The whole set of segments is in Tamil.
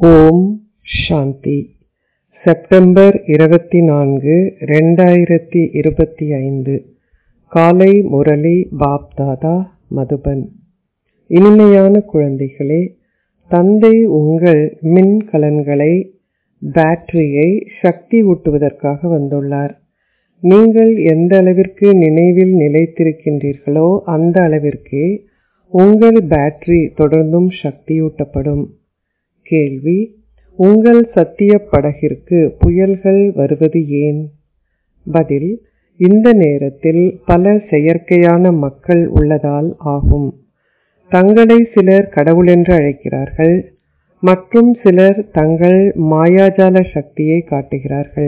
ஓம் சாந்தி செப்டம்பர் இருபத்தி நான்கு ரெண்டாயிரத்தி இருபத்தி ஐந்து காலை முரளி பாப் தாதா மதுபன் இனிமையான குழந்தைகளே தந்தை உங்கள் மின்கலன்களை பேட்டரியை சக்தி ஊட்டுவதற்காக வந்துள்ளார் நீங்கள் எந்த அளவிற்கு நினைவில் நிலைத்திருக்கின்றீர்களோ அந்த அளவிற்கே உங்கள் பேட்டரி தொடர்ந்தும் சக்தியூட்டப்படும் கேள்வி உங்கள் சத்திய படகிற்கு புயல்கள் வருவது ஏன் பதில் இந்த நேரத்தில் பல செயற்கையான மக்கள் உள்ளதால் ஆகும் தங்களை சிலர் கடவுளென்று அழைக்கிறார்கள் மற்றும் சிலர் தங்கள் மாயாஜால சக்தியை காட்டுகிறார்கள்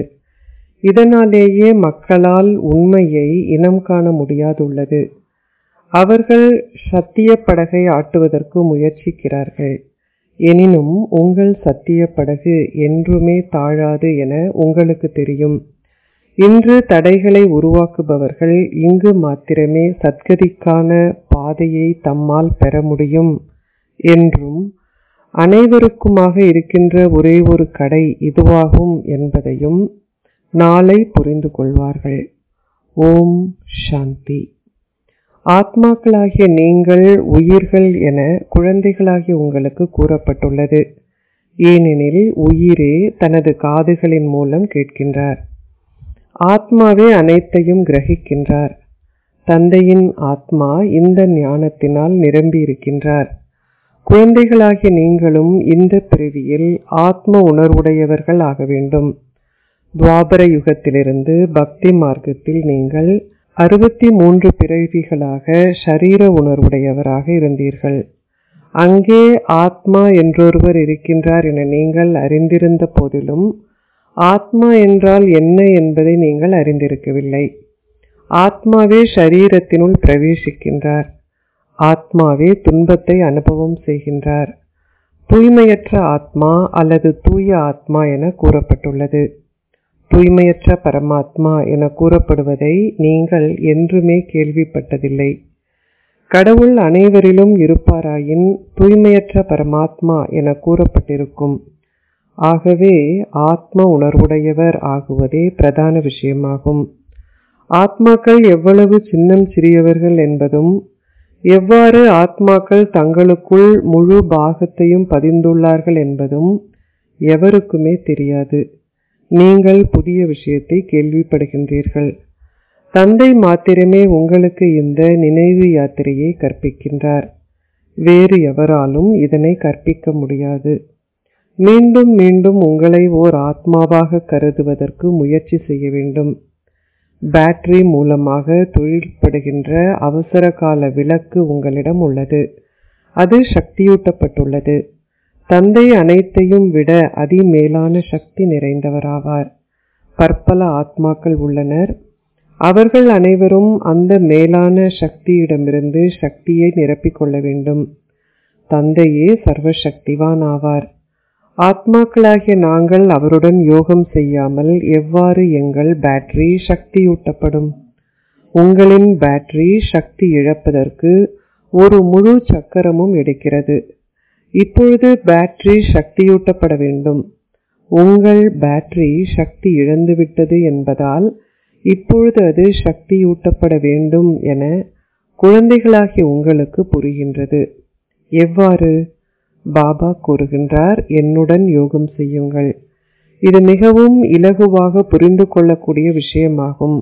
இதனாலேயே மக்களால் உண்மையை இனம் காண முடியாதுள்ளது அவர்கள் சத்திய படகை ஆட்டுவதற்கு முயற்சிக்கிறார்கள் எனினும் உங்கள் சத்திய படகு என்றுமே தாழாது என உங்களுக்கு தெரியும் இன்று தடைகளை உருவாக்குபவர்கள் இங்கு மாத்திரமே சத்கதிக்கான பாதையை தம்மால் பெற முடியும் என்றும் அனைவருக்குமாக இருக்கின்ற ஒரே ஒரு கடை இதுவாகும் என்பதையும் நாளை புரிந்து கொள்வார்கள் ஓம் சாந்தி ஆத்மாக்களாகிய நீங்கள் உயிர்கள் என குழந்தைகளாகிய உங்களுக்கு கூறப்பட்டுள்ளது ஏனெனில் உயிரே தனது காதுகளின் மூலம் கேட்கின்றார் ஆத்மாவே அனைத்தையும் கிரகிக்கின்றார் தந்தையின் ஆத்மா இந்த ஞானத்தினால் நிரம்பி இருக்கின்றார் குழந்தைகளாகிய நீங்களும் இந்த பிறவியில் ஆத்ம உணர்வுடையவர்கள் ஆக வேண்டும் துவாபர யுகத்திலிருந்து பக்தி மார்க்கத்தில் நீங்கள் அறுபத்தி மூன்று பிறவிகளாக ஷரீர உணர்வுடையவராக இருந்தீர்கள் அங்கே ஆத்மா என்றொருவர் இருக்கின்றார் என நீங்கள் அறிந்திருந்த போதிலும் ஆத்மா என்றால் என்ன என்பதை நீங்கள் அறிந்திருக்கவில்லை ஆத்மாவே ஷரீரத்தினுள் பிரவேசிக்கின்றார் ஆத்மாவே துன்பத்தை அனுபவம் செய்கின்றார் தூய்மையற்ற ஆத்மா அல்லது தூய ஆத்மா என கூறப்பட்டுள்ளது தூய்மையற்ற பரமாத்மா என கூறப்படுவதை நீங்கள் என்றுமே கேள்விப்பட்டதில்லை கடவுள் அனைவரிலும் இருப்பாராயின் தூய்மையற்ற பரமாத்மா என கூறப்பட்டிருக்கும் ஆகவே ஆத்ம உணர்வுடையவர் ஆகுவதே பிரதான விஷயமாகும் ஆத்மாக்கள் எவ்வளவு சின்னம் சிறியவர்கள் என்பதும் எவ்வாறு ஆத்மாக்கள் தங்களுக்குள் முழு பாகத்தையும் பதிந்துள்ளார்கள் என்பதும் எவருக்குமே தெரியாது நீங்கள் புதிய விஷயத்தை கேள்விப்படுகின்றீர்கள் தந்தை மாத்திரமே உங்களுக்கு இந்த நினைவு யாத்திரையை கற்பிக்கின்றார் வேறு எவராலும் இதனை கற்பிக்க முடியாது மீண்டும் மீண்டும் உங்களை ஓர் ஆத்மாவாக கருதுவதற்கு முயற்சி செய்ய வேண்டும் பேட்டரி மூலமாக தொழில்படுகின்ற அவசர கால விளக்கு உங்களிடம் உள்ளது அது சக்தியூட்டப்பட்டுள்ளது தந்தை அனைத்தையும் விட அதிமேலான சக்தி நிறைந்தவராவார் பற்பல ஆத்மாக்கள் உள்ளனர் அவர்கள் அனைவரும் அந்த மேலான சக்தியிடமிருந்து சக்தியை நிரப்பிக்கொள்ள வேண்டும் தந்தையே சர்வசக்திவான் ஆவார் ஆத்மாக்களாகிய நாங்கள் அவருடன் யோகம் செய்யாமல் எவ்வாறு எங்கள் பேட்டரி சக்தியூட்டப்படும் உங்களின் பேட்டரி சக்தி இழப்பதற்கு ஒரு முழு சக்கரமும் எடுக்கிறது இப்பொழுது பேட்டரி சக்தியூட்டப்பட வேண்டும் உங்கள் பேட்டரி சக்தி இழந்துவிட்டது என்பதால் இப்பொழுது அது சக்தியூட்டப்பட வேண்டும் என குழந்தைகளாகிய உங்களுக்கு புரிகின்றது எவ்வாறு பாபா கூறுகின்றார் என்னுடன் யோகம் செய்யுங்கள் இது மிகவும் இலகுவாக புரிந்து கொள்ளக்கூடிய விஷயமாகும்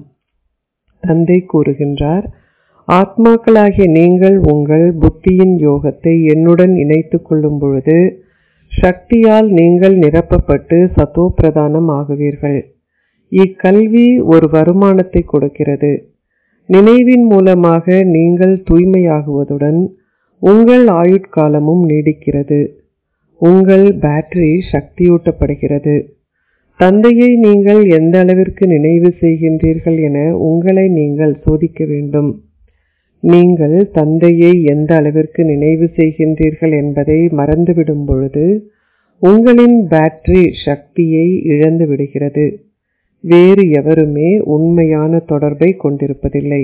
தந்தை கூறுகின்றார் ஆத்மாக்களாகிய நீங்கள் உங்கள் புத்தியின் யோகத்தை என்னுடன் இணைத்து கொள்ளும் பொழுது சக்தியால் நீங்கள் நிரப்பப்பட்டு சத்தோ பிரதானம் ஆகுவீர்கள் இக்கல்வி ஒரு வருமானத்தை கொடுக்கிறது நினைவின் மூலமாக நீங்கள் தூய்மையாகுவதுடன் உங்கள் ஆயுட்காலமும் நீடிக்கிறது உங்கள் பேட்டரி சக்தியூட்டப்படுகிறது தந்தையை நீங்கள் எந்த அளவிற்கு நினைவு செய்கின்றீர்கள் என உங்களை நீங்கள் சோதிக்க வேண்டும் நீங்கள் தந்தையை எந்த அளவிற்கு நினைவு செய்கின்றீர்கள் என்பதை மறந்துவிடும் பொழுது உங்களின் பேட்டரி சக்தியை இழந்து விடுகிறது வேறு எவருமே உண்மையான தொடர்பை கொண்டிருப்பதில்லை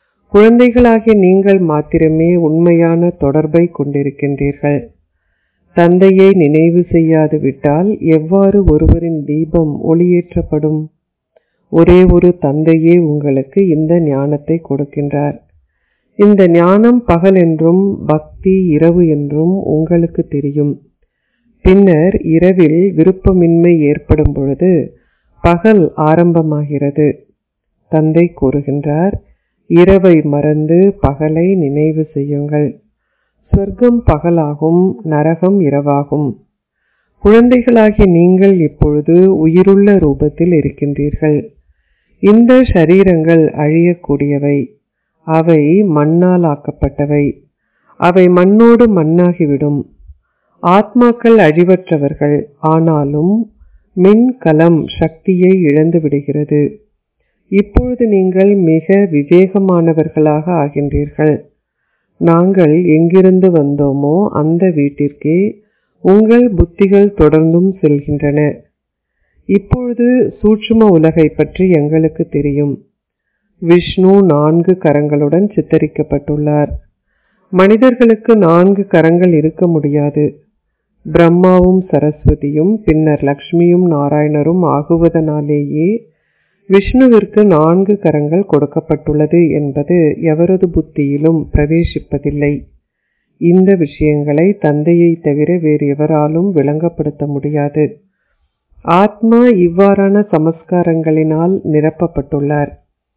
குழந்தைகளாகிய நீங்கள் மாத்திரமே உண்மையான தொடர்பை கொண்டிருக்கின்றீர்கள் தந்தையை நினைவு செய்யாது விட்டால் எவ்வாறு ஒருவரின் தீபம் ஒளியேற்றப்படும் ஒரே ஒரு தந்தையே உங்களுக்கு இந்த ஞானத்தை கொடுக்கின்றார் இந்த ஞானம் பகல் என்றும் பக்தி இரவு என்றும் உங்களுக்கு தெரியும் பின்னர் இரவில் விருப்பமின்மை ஏற்படும் பொழுது பகல் ஆரம்பமாகிறது தந்தை கூறுகின்றார் இரவை மறந்து பகலை நினைவு செய்யுங்கள் சொர்க்கம் பகலாகும் நரகம் இரவாகும் குழந்தைகளாகி நீங்கள் இப்பொழுது உயிருள்ள ரூபத்தில் இருக்கின்றீர்கள் இந்த ஷரீரங்கள் அழியக்கூடியவை அவை மண்ணால் ஆக்கப்பட்டவை அவை மண்ணோடு மண்ணாகிவிடும் ஆத்மாக்கள் அழிவற்றவர்கள் ஆனாலும் மின்கலம் சக்தியை இழந்து விடுகிறது இப்பொழுது நீங்கள் மிக விவேகமானவர்களாக ஆகின்றீர்கள் நாங்கள் எங்கிருந்து வந்தோமோ அந்த வீட்டிற்கே உங்கள் புத்திகள் தொடர்ந்தும் செல்கின்றன இப்பொழுது சூட்சும உலகை பற்றி எங்களுக்கு தெரியும் விஷ்ணு நான்கு கரங்களுடன் சித்தரிக்கப்பட்டுள்ளார் மனிதர்களுக்கு நான்கு கரங்கள் இருக்க முடியாது பிரம்மாவும் சரஸ்வதியும் பின்னர் லக்ஷ்மியும் நாராயணரும் ஆகுவதனாலேயே விஷ்ணுவிற்கு நான்கு கரங்கள் கொடுக்கப்பட்டுள்ளது என்பது எவரது புத்தியிலும் பிரவேசிப்பதில்லை இந்த விஷயங்களை தந்தையை தவிர வேறு எவராலும் விளங்கப்படுத்த முடியாது ஆத்மா இவ்வாறான சமஸ்காரங்களினால் நிரப்பப்பட்டுள்ளார்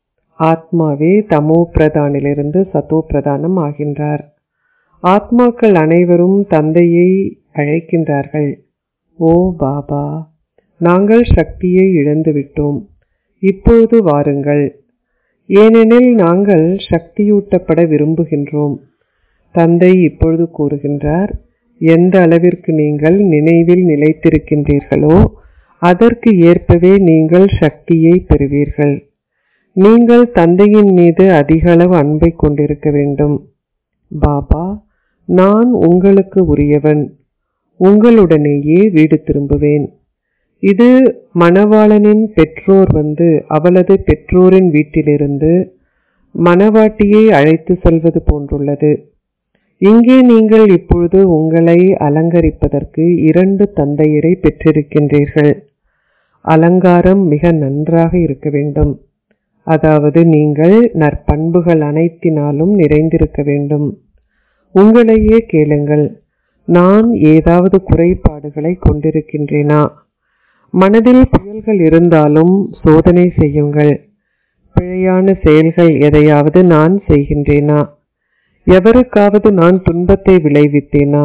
ஆத்மாவே தமோ பிரதானிலிருந்து சத்தோ பிரதானம் ஆகின்றார் ஆத்மாக்கள் அனைவரும் தந்தையை அழைக்கின்றார்கள் ஓ பாபா நாங்கள் சக்தியை இழந்துவிட்டோம் இப்பொழுது வாருங்கள் ஏனெனில் நாங்கள் சக்தியூட்டப்பட விரும்புகின்றோம் தந்தை இப்பொழுது கூறுகின்றார் எந்த அளவிற்கு நீங்கள் நினைவில் நிலைத்திருக்கின்றீர்களோ அதற்கு ஏற்பவே நீங்கள் சக்தியை பெறுவீர்கள் நீங்கள் தந்தையின் மீது அதிக அளவு அன்பை கொண்டிருக்க வேண்டும் பாபா நான் உங்களுக்கு உரியவன் உங்களுடனேயே வீடு திரும்புவேன் இது மணவாளனின் பெற்றோர் வந்து அவளது பெற்றோரின் வீட்டிலிருந்து மணவாட்டியை அழைத்து செல்வது போன்றுள்ளது இங்கே நீங்கள் இப்பொழுது உங்களை அலங்கரிப்பதற்கு இரண்டு தந்தையரை பெற்றிருக்கின்றீர்கள் அலங்காரம் மிக நன்றாக இருக்க வேண்டும் அதாவது நீங்கள் நற்பண்புகள் அனைத்தினாலும் நிறைந்திருக்க வேண்டும் உங்களையே கேளுங்கள் நான் ஏதாவது குறைபாடுகளை கொண்டிருக்கின்றேனா மனதில் புயல்கள் இருந்தாலும் சோதனை செய்யுங்கள் பிழையான செயல்கள் எதையாவது நான் செய்கின்றேனா எவருக்காவது நான் துன்பத்தை விளைவித்தேனா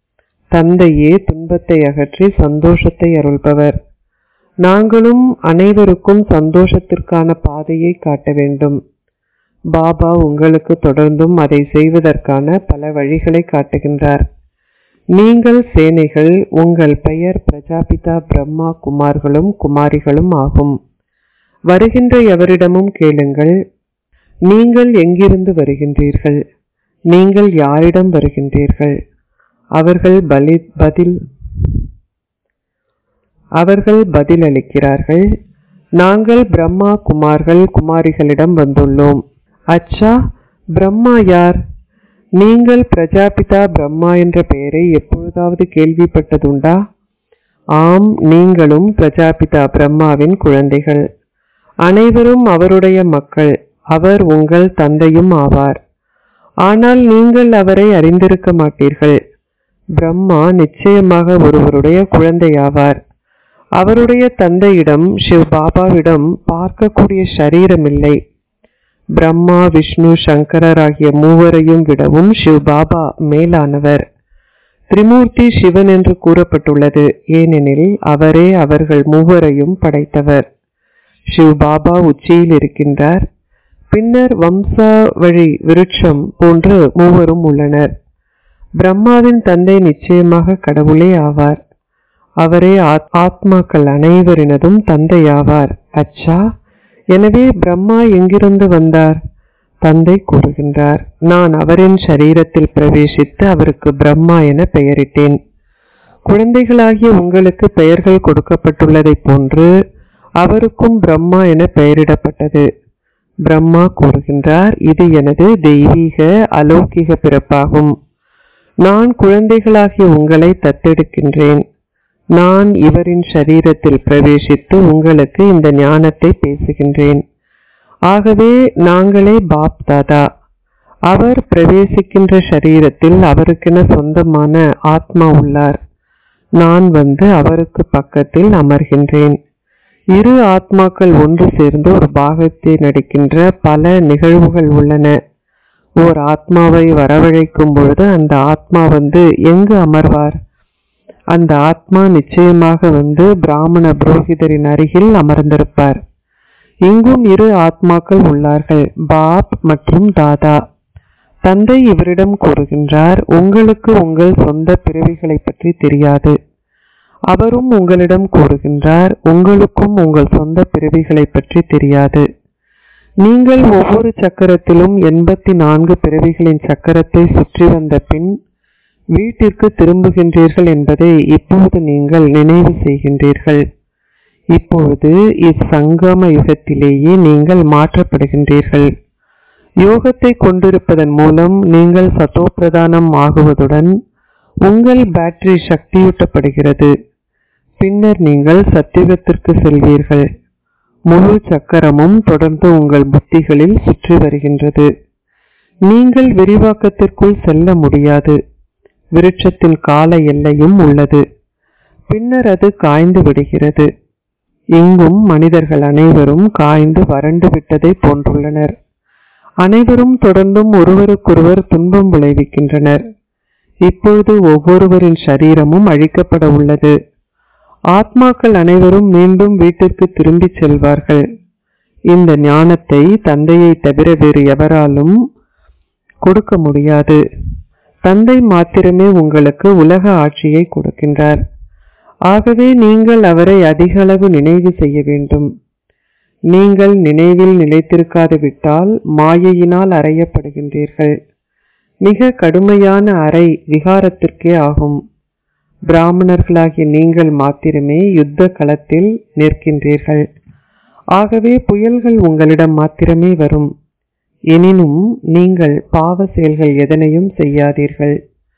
தந்தையே துன்பத்தை அகற்றி சந்தோஷத்தை அருள்பவர் நாங்களும் அனைவருக்கும் சந்தோஷத்திற்கான பாதையை காட்ட வேண்டும் பாபா உங்களுக்கு தொடர்ந்தும் அதை செய்வதற்கான பல வழிகளை காட்டுகின்றார் நீங்கள் சேனைகள் உங்கள் பெயர் பிரஜாபிதா பிரம்மா குமார்களும் குமாரிகளும் ஆகும் வருகின்ற எவரிடமும் கேளுங்கள் நீங்கள் எங்கிருந்து வருகின்றீர்கள் நீங்கள் யாரிடம் வருகின்றீர்கள் அவர்கள் பலி பதில் அவர்கள் பதிலளிக்கிறார்கள் நாங்கள் பிரம்மா குமார்கள் குமாரிகளிடம் வந்துள்ளோம் அச்சா பிரம்மா யார் நீங்கள் பிரஜாபிதா பிரம்மா என்ற பெயரை எப்பொழுதாவது கேள்விப்பட்டதுண்டா ஆம் நீங்களும் பிரஜாபிதா பிரம்மாவின் குழந்தைகள் அனைவரும் அவருடைய மக்கள் அவர் உங்கள் தந்தையும் ஆவார் ஆனால் நீங்கள் அவரை அறிந்திருக்க மாட்டீர்கள் பிரம்மா நிச்சயமாக ஒருவருடைய குழந்தையாவார் அவருடைய தந்தையிடம் சிவ் பாபாவிடம் பார்க்கக்கூடிய சரீரம் இல்லை பிரம்மா விஷ்ணு சங்கரர் ஆகிய மூவரையும் விடவும் சிவ் பாபா மேலானவர் திரிமூர்த்தி சிவன் என்று கூறப்பட்டுள்ளது ஏனெனில் அவரே அவர்கள் மூவரையும் படைத்தவர் சிவ் பாபா உச்சியில் இருக்கின்றார் பின்னர் வம்சாவழி விருட்சம் போன்று மூவரும் உள்ளனர் பிரம்மாவின் தந்தை நிச்சயமாக கடவுளே ஆவார் அவரே ஆத்மாக்கள் அனைவரினதும் தந்தையாவார் அச்சா எனவே பிரம்மா எங்கிருந்து வந்தார் தந்தை கூறுகின்றார் நான் அவரின் சரீரத்தில் பிரவேசித்து அவருக்கு பிரம்மா என பெயரிட்டேன் குழந்தைகளாகிய உங்களுக்கு பெயர்கள் கொடுக்கப்பட்டுள்ளதைப் போன்று அவருக்கும் பிரம்மா என பெயரிடப்பட்டது பிரம்மா கூறுகின்றார் இது எனது தெய்வீக அலௌகிக பிறப்பாகும் நான் குழந்தைகளாகிய உங்களை தத்தெடுக்கின்றேன் நான் இவரின் சரீரத்தில் பிரவேசித்து உங்களுக்கு இந்த ஞானத்தை பேசுகின்றேன் ஆகவே நாங்களே பாப் தாதா அவர் பிரவேசிக்கின்ற சரீரத்தில் அவருக்கென சொந்தமான ஆத்மா உள்ளார் நான் வந்து அவருக்கு பக்கத்தில் அமர்கின்றேன் இரு ஆத்மாக்கள் ஒன்று சேர்ந்து ஒரு பாகத்தை நடிக்கின்ற பல நிகழ்வுகள் உள்ளன ஓர் ஆத்மாவை வரவழைக்கும் பொழுது அந்த ஆத்மா வந்து எங்கு அமர்வார் அந்த ஆத்மா நிச்சயமாக வந்து பிராமண புரோகிதரின் அருகில் அமர்ந்திருப்பார் இங்கும் இரு ஆத்மாக்கள் உள்ளார்கள் பாப் மற்றும் தாதா தந்தை இவரிடம் கூறுகின்றார் உங்களுக்கு உங்கள் சொந்த பிறவிகளை பற்றி தெரியாது அவரும் உங்களிடம் கூறுகின்றார் உங்களுக்கும் உங்கள் சொந்த பிறவிகளை பற்றி தெரியாது நீங்கள் ஒவ்வொரு சக்கரத்திலும் எண்பத்தி நான்கு பிறவிகளின் சக்கரத்தை சுற்றி வந்த பின் வீட்டிற்கு திரும்புகின்றீர்கள் என்பதை இப்போது நீங்கள் நினைவு செய்கின்றீர்கள் இப்பொழுது இச்சங்கம யுகத்திலேயே நீங்கள் மாற்றப்படுகின்றீர்கள் யோகத்தை கொண்டிருப்பதன் மூலம் நீங்கள் சத்தோப்பிரதானம் ஆகுவதுடன் உங்கள் பேட்டரி சக்தியூட்டப்படுகிறது பின்னர் நீங்கள் சத்தியத்திற்கு செல்வீர்கள் முழு சக்கரமும் தொடர்ந்து உங்கள் புத்திகளில் சுற்றி வருகின்றது நீங்கள் விரிவாக்கத்திற்குள் செல்ல முடியாது விருட்சத்தின் கால எல்லையும் உள்ளது பின்னர் அது காய்ந்து விடுகிறது இங்கும் மனிதர்கள் அனைவரும் காய்ந்து வறண்டு விட்டதை போன்றுள்ளனர் அனைவரும் தொடர்ந்தும் ஒருவருக்கொருவர் துன்பம் விளைவிக்கின்றனர் இப்பொழுது ஒவ்வொருவரின் சரீரமும் அழிக்கப்பட உள்ளது ஆத்மாக்கள் அனைவரும் மீண்டும் வீட்டிற்கு திரும்பிச் செல்வார்கள் இந்த ஞானத்தை தந்தையை தவிர வேறு எவராலும் கொடுக்க முடியாது தந்தை மாத்திரமே உங்களுக்கு உலக ஆட்சியை கொடுக்கின்றார் ஆகவே நீங்கள் அவரை அதிக அளவு நினைவு செய்ய வேண்டும் நீங்கள் நினைவில் நிலைத்திருக்காது விட்டால் மாயையினால் அறையப்படுகின்றீர்கள் மிக கடுமையான அறை விகாரத்திற்கே ஆகும் பிராமணர்களாகிய நீங்கள் மாத்திரமே யுத்த களத்தில் நிற்கின்றீர்கள் ஆகவே புயல்கள் உங்களிடம் மாத்திரமே வரும் எனினும் நீங்கள் பாவ செயல்கள் எதனையும் செய்யாதீர்கள்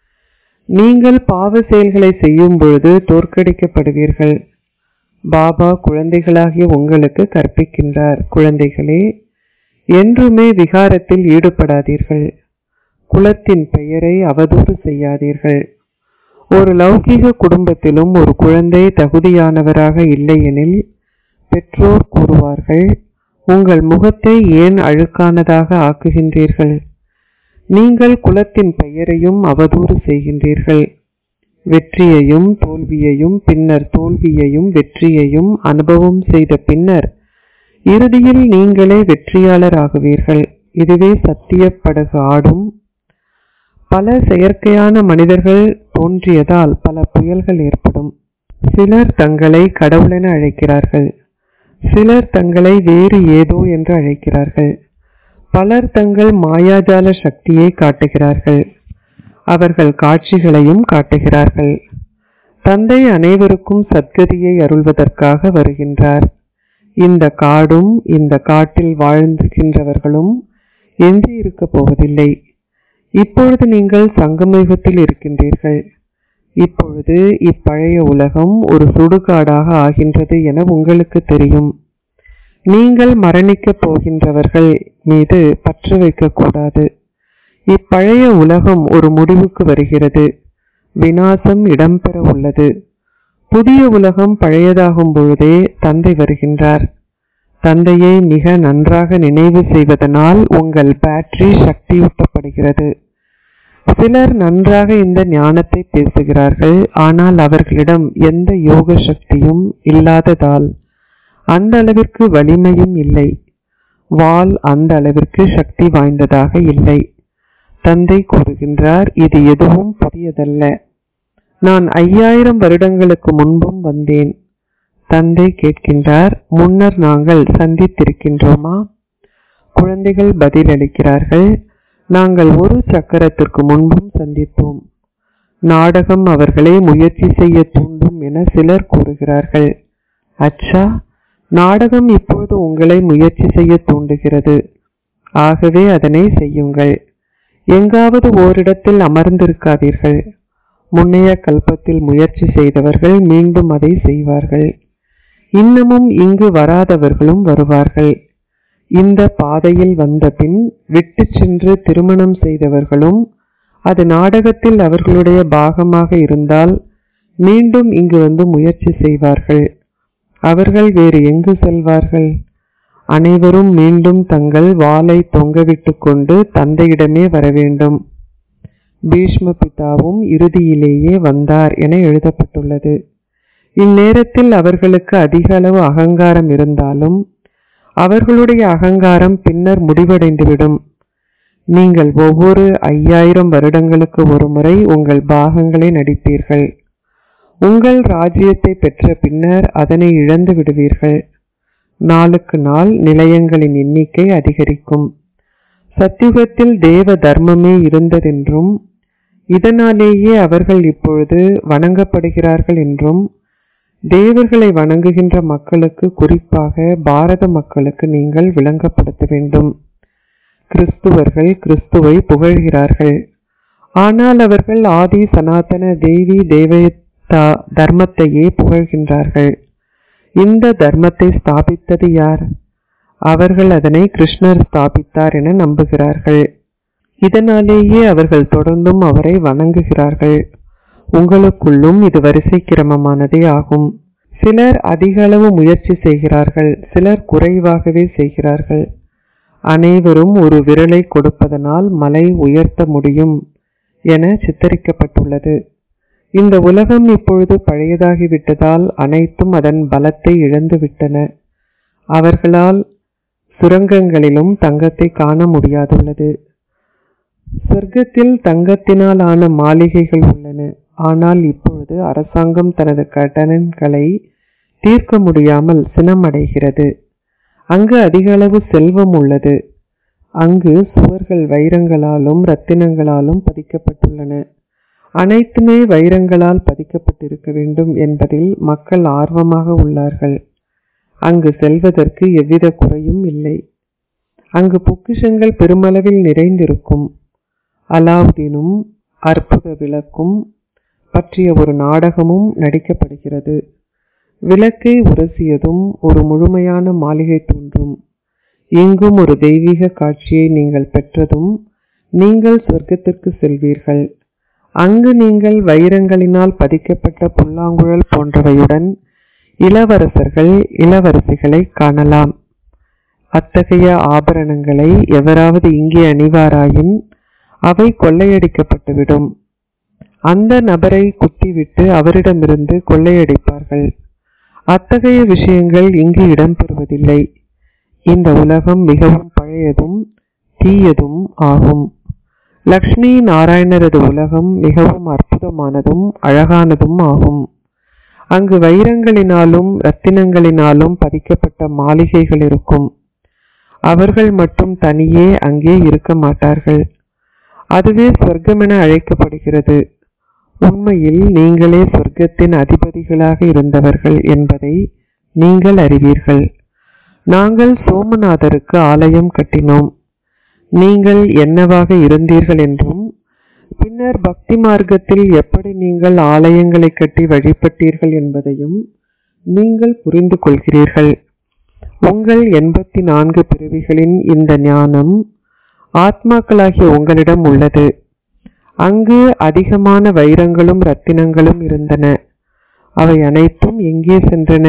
நீங்கள் பாவ செயல்களை செய்யும் பொழுது தோற்கடிக்கப்படுவீர்கள் பாபா குழந்தைகளாகிய உங்களுக்கு கற்பிக்கின்றார் குழந்தைகளே என்றுமே விகாரத்தில் ஈடுபடாதீர்கள் குலத்தின் பெயரை அவதூறு செய்யாதீர்கள் ஒரு லௌகீக குடும்பத்திலும் ஒரு குழந்தை தகுதியானவராக இல்லையெனில் பெற்றோர் கூறுவார்கள் உங்கள் முகத்தை ஏன் அழுக்கானதாக ஆக்குகின்றீர்கள் நீங்கள் குலத்தின் பெயரையும் அவதூறு செய்கின்றீர்கள் வெற்றியையும் தோல்வியையும் பின்னர் தோல்வியையும் வெற்றியையும் அனுபவம் செய்த பின்னர் இறுதியில் நீங்களே வெற்றியாளர் ஆகுவீர்கள் இதுவே சத்திய படகு ஆடும் பல செயற்கையான மனிதர்கள் தோன்றியதால் பல புயல்கள் ஏற்படும் சிலர் தங்களை கடவுளென அழைக்கிறார்கள் சிலர் தங்களை வேறு ஏதோ என்று அழைக்கிறார்கள் பலர் தங்கள் மாயாஜால சக்தியை காட்டுகிறார்கள் அவர்கள் காட்சிகளையும் காட்டுகிறார்கள் தந்தை அனைவருக்கும் சத்கதியை அருள்வதற்காக வருகின்றார் இந்த காடும் இந்த காட்டில் வாழ்கின்றவர்களும் எஞ்சி இருக்க போவதில்லை இப்பொழுது நீங்கள் சங்கமயுகத்தில் இருக்கின்றீர்கள் இப்பொழுது இப்பழைய உலகம் ஒரு சுடுகாடாக ஆகின்றது என உங்களுக்கு தெரியும் நீங்கள் மரணிக்கப் போகின்றவர்கள் மீது பற்று வைக்கக்கூடாது இப்பழைய உலகம் ஒரு முடிவுக்கு வருகிறது வினாசம் இடம்பெற உள்ளது புதிய உலகம் பழையதாகும் பொழுதே தந்தை வருகின்றார் தந்தையை மிக நன்றாக நினைவு செய்வதனால் உங்கள் பேட்டரி சக்தியூட்டப்படுகிறது சிலர் நன்றாக இந்த ஞானத்தை பேசுகிறார்கள் ஆனால் அவர்களிடம் எந்த யோக சக்தியும் இல்லாததால் அந்த அளவிற்கு வலிமையும் இல்லை வால் அந்த அளவிற்கு சக்தி வாய்ந்ததாக இல்லை தந்தை கூறுகின்றார் இது எதுவும் புதியதல்ல நான் ஐயாயிரம் வருடங்களுக்கு முன்பும் வந்தேன் தந்தை கேட்கின்றார் முன்னர் நாங்கள் சந்தித்திருக்கின்றோமா குழந்தைகள் பதிலளிக்கிறார்கள் நாங்கள் ஒரு சக்கரத்திற்கு முன்பும் சந்தித்தோம் நாடகம் அவர்களை முயற்சி செய்ய தூண்டும் என சிலர் கூறுகிறார்கள் அச்சா நாடகம் இப்பொழுது உங்களை முயற்சி செய்ய தூண்டுகிறது ஆகவே அதனை செய்யுங்கள் எங்காவது ஓரிடத்தில் அமர்ந்திருக்காதீர்கள் முன்னைய கல்பத்தில் முயற்சி செய்தவர்கள் மீண்டும் அதை செய்வார்கள் இன்னமும் இங்கு வராதவர்களும் வருவார்கள் இந்த பாதையில் வந்த பின் விட்டு சென்று திருமணம் செய்தவர்களும் அது நாடகத்தில் அவர்களுடைய பாகமாக இருந்தால் மீண்டும் இங்கு வந்து முயற்சி செய்வார்கள் அவர்கள் வேறு எங்கு செல்வார்கள் அனைவரும் மீண்டும் தங்கள் வாளை தொங்கவிட்டு கொண்டு தந்தையிடமே வர வேண்டும் பீஷ்ம பிதாவும் இறுதியிலேயே வந்தார் என எழுதப்பட்டுள்ளது இந்நேரத்தில் அவர்களுக்கு அதிக அளவு அகங்காரம் இருந்தாலும் அவர்களுடைய அகங்காரம் பின்னர் முடிவடைந்துவிடும் நீங்கள் ஒவ்வொரு ஐயாயிரம் வருடங்களுக்கு ஒருமுறை உங்கள் பாகங்களை நடிப்பீர்கள் உங்கள் ராஜ்யத்தை பெற்ற பின்னர் அதனை இழந்து விடுவீர்கள் நாளுக்கு நாள் நிலையங்களின் எண்ணிக்கை அதிகரிக்கும் சத்தியுகத்தில் தேவ தர்மமே இருந்ததென்றும் இதனாலேயே அவர்கள் இப்பொழுது வணங்கப்படுகிறார்கள் என்றும் தேவர்களை வணங்குகின்ற மக்களுக்கு குறிப்பாக பாரத மக்களுக்கு நீங்கள் விளங்கப்படுத்த வேண்டும் கிறிஸ்துவர்கள் கிறிஸ்துவை புகழ்கிறார்கள் ஆனால் அவர்கள் ஆதி சனாதன தேவி தேவதா தர்மத்தையே புகழ்கின்றார்கள் இந்த தர்மத்தை ஸ்தாபித்தது யார் அவர்கள் அதனை கிருஷ்ணர் ஸ்தாபித்தார் என நம்புகிறார்கள் இதனாலேயே அவர்கள் தொடர்ந்தும் அவரை வணங்குகிறார்கள் உங்களுக்குள்ளும் இது வரிசை கிரமமானதே ஆகும் சிலர் அதிக அளவு முயற்சி செய்கிறார்கள் சிலர் குறைவாகவே செய்கிறார்கள் அனைவரும் ஒரு விரலை கொடுப்பதனால் மலை உயர்த்த முடியும் என சித்தரிக்கப்பட்டுள்ளது இந்த உலகம் இப்பொழுது பழையதாகிவிட்டதால் அனைத்தும் அதன் பலத்தை இழந்துவிட்டன அவர்களால் சுரங்கங்களிலும் தங்கத்தை காண முடியாதுள்ளது சொர்க்கத்தில் தங்கத்தினால் ஆன மாளிகைகள் உள்ளன ஆனால் இப்பொழுது அரசாங்கம் தனது கடன்களை தீர்க்க முடியாமல் சினமடைகிறது அங்கு அதிக அளவு செல்வம் உள்ளது அங்கு சுவர்கள் வைரங்களாலும் ரத்தினங்களாலும் பதிக்கப்பட்டுள்ளன அனைத்துமே வைரங்களால் பதிக்கப்பட்டிருக்க வேண்டும் என்பதில் மக்கள் ஆர்வமாக உள்ளார்கள் அங்கு செல்வதற்கு எவ்வித குறையும் இல்லை அங்கு பொக்கிஷங்கள் பெருமளவில் நிறைந்திருக்கும் அலாவுதீனும் அற்புத விளக்கும் பற்றிய ஒரு நாடகமும் நடிக்கப்படுகிறது விளக்கை உரசியதும் ஒரு முழுமையான மாளிகை தோன்றும் எங்கும் ஒரு தெய்வீக காட்சியை நீங்கள் பெற்றதும் நீங்கள் சொர்க்கத்திற்கு செல்வீர்கள் அங்கு நீங்கள் வைரங்களினால் பதிக்கப்பட்ட புல்லாங்குழல் போன்றவையுடன் இளவரசர்கள் இளவரசிகளை காணலாம் அத்தகைய ஆபரணங்களை எவராவது இங்கே அணிவாராயின் அவை கொள்ளையடிக்கப்பட்டுவிடும் அந்த நபரை குத்திவிட்டு அவரிடமிருந்து கொள்ளையடிப்பார்கள் அத்தகைய விஷயங்கள் இங்கு இடம்பெறுவதில்லை இந்த உலகம் மிகவும் பழையதும் தீயதும் ஆகும் லக்ஷ்மி நாராயணரது உலகம் மிகவும் அற்புதமானதும் அழகானதும் ஆகும் அங்கு வைரங்களினாலும் ரத்தினங்களினாலும் பதிக்கப்பட்ட மாளிகைகள் இருக்கும் அவர்கள் மட்டும் தனியே அங்கே இருக்க மாட்டார்கள் அதுவே சொர்க்கமென அழைக்கப்படுகிறது உண்மையில் நீங்களே சொர்க்கத்தின் அதிபதிகளாக இருந்தவர்கள் என்பதை நீங்கள் அறிவீர்கள் நாங்கள் சோமநாதருக்கு ஆலயம் கட்டினோம் நீங்கள் என்னவாக இருந்தீர்கள் என்றும் பின்னர் பக்தி மார்க்கத்தில் எப்படி நீங்கள் ஆலயங்களை கட்டி வழிபட்டீர்கள் என்பதையும் நீங்கள் புரிந்து கொள்கிறீர்கள் உங்கள் எண்பத்தி நான்கு பிறவிகளின் இந்த ஞானம் ஆத்மாக்களாகிய உங்களிடம் உள்ளது அங்கு அதிகமான வைரங்களும் ரத்தினங்களும் இருந்தன அவை அனைத்தும் எங்கே சென்றன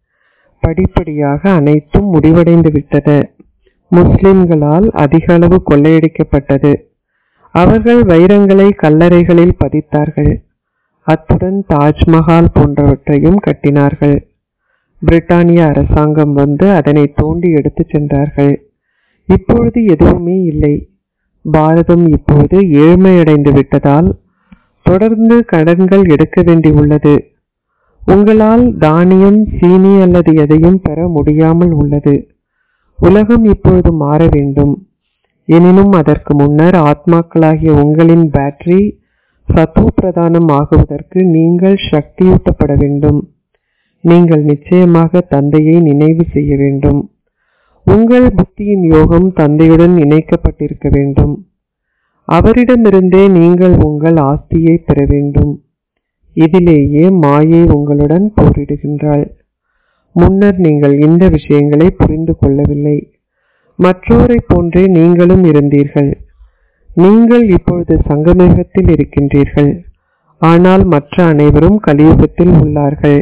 படிப்படியாக அனைத்தும் முடிவடைந்து விட்டன முஸ்லிம்களால் அதிக அளவு கொள்ளையடிக்கப்பட்டது அவர்கள் வைரங்களை கல்லறைகளில் பதித்தார்கள் அத்துடன் தாஜ்மஹால் போன்றவற்றையும் கட்டினார்கள் பிரிட்டானிய அரசாங்கம் வந்து அதனை தோண்டி எடுத்துச் சென்றார்கள் இப்பொழுது எதுவுமே இல்லை பாரதம் இப்போது ஏழ்மையடைந்து விட்டதால் தொடர்ந்து கடன்கள் எடுக்க வேண்டியுள்ளது உங்களால் தானியம் சீனி அல்லது எதையும் பெற முடியாமல் உள்ளது உலகம் இப்பொழுது மாற வேண்டும் எனினும் அதற்கு முன்னர் ஆத்மாக்களாகிய உங்களின் பேட்டரி சத்து பிரதானம் ஆகுவதற்கு நீங்கள் சக்தியூட்டப்பட வேண்டும் நீங்கள் நிச்சயமாக தந்தையை நினைவு செய்ய வேண்டும் உங்கள் புத்தியின் யோகம் தந்தையுடன் இணைக்கப்பட்டிருக்க வேண்டும் அவரிடமிருந்தே நீங்கள் உங்கள் ஆஸ்தியை பெற வேண்டும் இதிலேயே மாயை உங்களுடன் போரிடுகின்றாள் முன்னர் நீங்கள் இந்த விஷயங்களை புரிந்து கொள்ளவில்லை மற்றோரை போன்றே நீங்களும் இருந்தீர்கள் நீங்கள் இப்பொழுது சங்கமேகத்தில் இருக்கின்றீர்கள் ஆனால் மற்ற அனைவரும் கலியுகத்தில் உள்ளார்கள்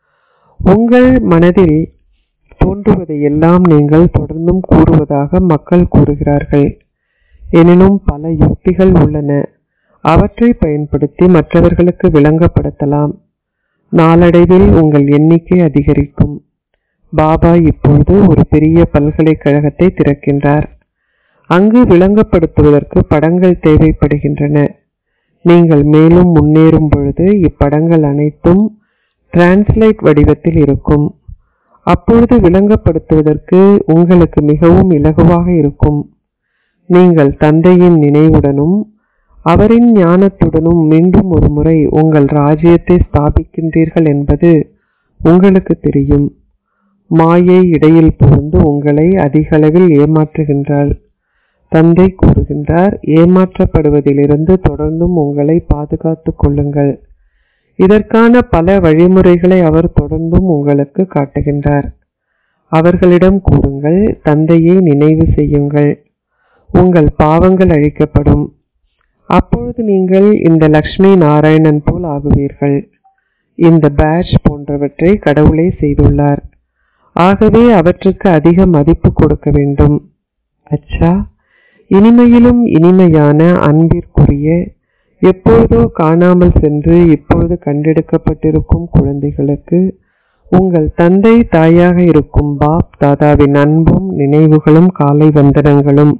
உங்கள் மனதில் தோன்றுவதையெல்லாம் நீங்கள் தொடர்ந்தும் கூறுவதாக மக்கள் கூறுகிறார்கள் எனினும் பல யுக்திகள் உள்ளன அவற்றை பயன்படுத்தி மற்றவர்களுக்கு விளங்கப்படுத்தலாம் நாளடைவில் உங்கள் எண்ணிக்கை அதிகரிக்கும் பாபா இப்பொழுது ஒரு பெரிய பல்கலைக்கழகத்தை திறக்கின்றார் அங்கு விளங்கப்படுத்துவதற்கு படங்கள் தேவைப்படுகின்றன நீங்கள் மேலும் முன்னேறும் பொழுது இப்படங்கள் அனைத்தும் டிரான்ஸ்லேட் வடிவத்தில் இருக்கும் அப்பொழுது விளங்கப்படுத்துவதற்கு உங்களுக்கு மிகவும் இலகுவாக இருக்கும் நீங்கள் தந்தையின் நினைவுடனும் அவரின் ஞானத்துடனும் மீண்டும் ஒரு முறை உங்கள் ராஜ்யத்தை ஸ்தாபிக்கின்றீர்கள் என்பது உங்களுக்கு தெரியும் மாயை இடையில் புகுந்து உங்களை அதிகளவில் ஏமாற்றுகின்றாள் தந்தை கூறுகின்றார் ஏமாற்றப்படுவதிலிருந்து தொடர்ந்தும் உங்களை பாதுகாத்துக் கொள்ளுங்கள் இதற்கான பல வழிமுறைகளை அவர் தொடர்ந்தும் உங்களுக்கு காட்டுகின்றார் அவர்களிடம் கூறுங்கள் தந்தையை நினைவு செய்யுங்கள் உங்கள் பாவங்கள் அழிக்கப்படும் அப்பொழுது நீங்கள் இந்த லக்ஷ்மி நாராயணன் போல் ஆகுவீர்கள் இந்த பேட்ச் போன்றவற்றை கடவுளே செய்துள்ளார் ஆகவே அவற்றுக்கு அதிக மதிப்பு கொடுக்க வேண்டும் அச்சா இனிமையிலும் இனிமையான அன்பிற்குரிய எப்பொழுதோ காணாமல் சென்று இப்பொழுது கண்டெடுக்கப்பட்டிருக்கும் குழந்தைகளுக்கு உங்கள் தந்தை தாயாக இருக்கும் பாப் தாதாவின் அன்பும் நினைவுகளும் காலை வந்தனங்களும்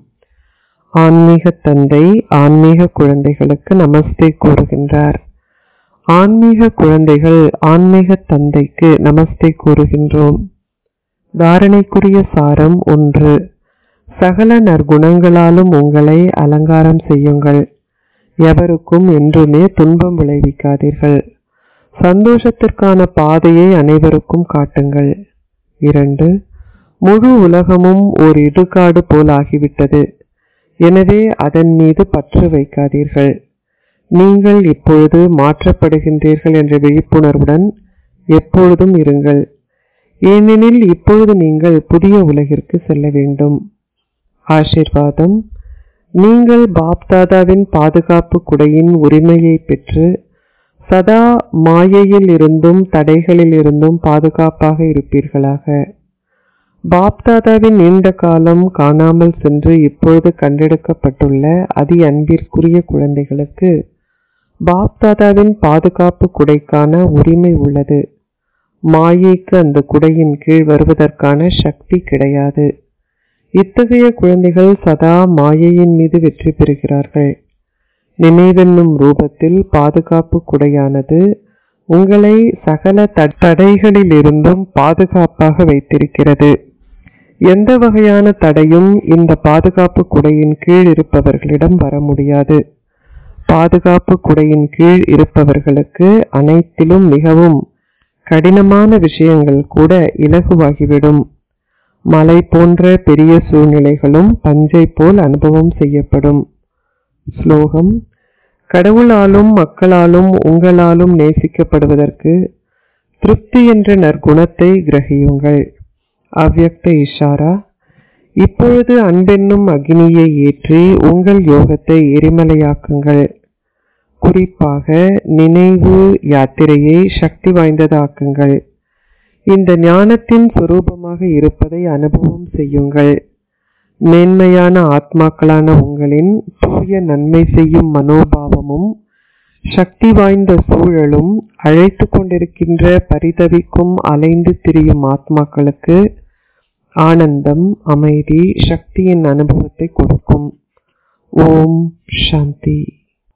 ஆன்மீக தந்தை ஆன்மீக குழந்தைகளுக்கு நமஸ்தே கூறுகின்றார் ஆன்மீக குழந்தைகள் ஆன்மீக தந்தைக்கு நமஸ்தே கூறுகின்றோம் தாரணைக்குரிய சாரம் ஒன்று சகல நற்குணங்களாலும் உங்களை அலங்காரம் செய்யுங்கள் எவருக்கும் என்றுமே துன்பம் விளைவிக்காதீர்கள் சந்தோஷத்திற்கான பாதையை அனைவருக்கும் காட்டுங்கள் இரண்டு முழு உலகமும் ஒரு இடுகாடு போல் ஆகிவிட்டது எனவே அதன் மீது பற்று வைக்காதீர்கள் நீங்கள் இப்பொழுது மாற்றப்படுகின்றீர்கள் என்ற விழிப்புணர்வுடன் எப்பொழுதும் இருங்கள் ஏனெனில் இப்பொழுது நீங்கள் புதிய உலகிற்கு செல்ல வேண்டும் ஆசிர்வாதம் நீங்கள் பாப்தாதாவின் பாதுகாப்பு குடையின் உரிமையை பெற்று சதா மாயையில் இருந்தும் தடைகளில் இருந்தும் பாதுகாப்பாக இருப்பீர்களாக பாப்தாதாவின் நீண்ட காலம் காணாமல் சென்று இப்பொழுது கண்டெடுக்கப்பட்டுள்ள அதி அன்பிற்குரிய குழந்தைகளுக்கு பாப்தாதாவின் பாதுகாப்பு குடைக்கான உரிமை உள்ளது மாயைக்கு அந்த குடையின் கீழ் வருவதற்கான சக்தி கிடையாது இத்தகைய குழந்தைகள் சதா மாயையின் மீது வெற்றி பெறுகிறார்கள் நினைவென்னும் ரூபத்தில் பாதுகாப்பு குடையானது உங்களை சகல தடைகளிலிருந்தும் பாதுகாப்பாக வைத்திருக்கிறது எந்த வகையான தடையும் இந்த பாதுகாப்பு குடையின் கீழ் இருப்பவர்களிடம் வர முடியாது பாதுகாப்பு குடையின் கீழ் இருப்பவர்களுக்கு அனைத்திலும் மிகவும் கடினமான விஷயங்கள் கூட இலகுவாகிவிடும் மலை போன்ற பெரிய சூழ்நிலைகளும் பஞ்சை போல் அனுபவம் செய்யப்படும் ஸ்லோகம் கடவுளாலும் மக்களாலும் உங்களாலும் நேசிக்கப்படுவதற்கு திருப்தி என்ற நற்குணத்தை கிரகியுங்கள் அவ்யக்த இஷாரா இப்பொழுது அன்பென்னும் அக்னியை ஏற்றி உங்கள் யோகத்தை எரிமலையாக்குங்கள் குறிப்பாக நினைவு யாத்திரையை சக்தி வாய்ந்ததாக்குங்கள் இந்த ஞானத்தின் சுரூபமாக இருப்பதை அனுபவம் செய்யுங்கள் மேன்மையான ஆத்மாக்களான உங்களின் தூய நன்மை செய்யும் மனோபாவமும் சக்தி வாய்ந்த சூழலும் அழைத்து கொண்டிருக்கின்ற பரிதவிக்கும் அலைந்து திரியும் ஆத்மாக்களுக்கு ஆனந்தம் அமைதி சக்தியின் அனுபவத்தை கொடுக்கும் ஓம் சாந்தி